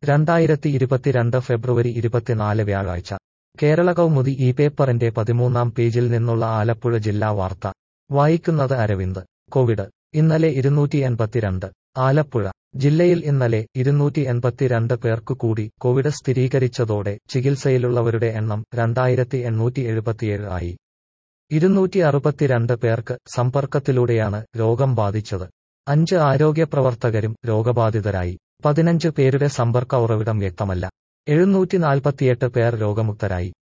രണ്ടായിരത്തി ഇരുപത്തിരണ്ട് ഫെബ്രുവരി ഇരുപത്തിനാല് വ്യാഴാഴ്ച കേരള കൗമുദി ഈ പേപ്പറിന്റെ പതിമൂന്നാം പേജിൽ നിന്നുള്ള ആലപ്പുഴ ജില്ലാ വാർത്ത വായിക്കുന്നത് അരവിന്ദ് കോവിഡ് ഇന്നലെ ഇരുന്നൂറ്റി എൺപത്തിരണ്ട് ആലപ്പുഴ ജില്ലയിൽ ഇന്നലെ ഇരുന്നൂറ്റി എൺപത്തിരണ്ട് പേർക്കു കൂടി കോവിഡ് സ്ഥിരീകരിച്ചതോടെ ചികിത്സയിലുള്ളവരുടെ എണ്ണം രണ്ടായിരത്തി എണ്ണൂറ്റി എഴുപത്തിയേഴ് ആയി ഇരുന്നൂറ്റി അറുപത്തിരണ്ട് പേർക്ക് സമ്പർക്കത്തിലൂടെയാണ് രോഗം ബാധിച്ചത് അഞ്ച് ആരോഗ്യ പ്രവർത്തകരും രോഗബാധിതരായി പതിനഞ്ച് പേരുടെ സമ്പർക്ക ഉറവിടം വ്യക്തമല്ല എഴുന്നൂറ്റി നാൽപ്പത്തിയെട്ട് പേർ രോഗമുക്തരായി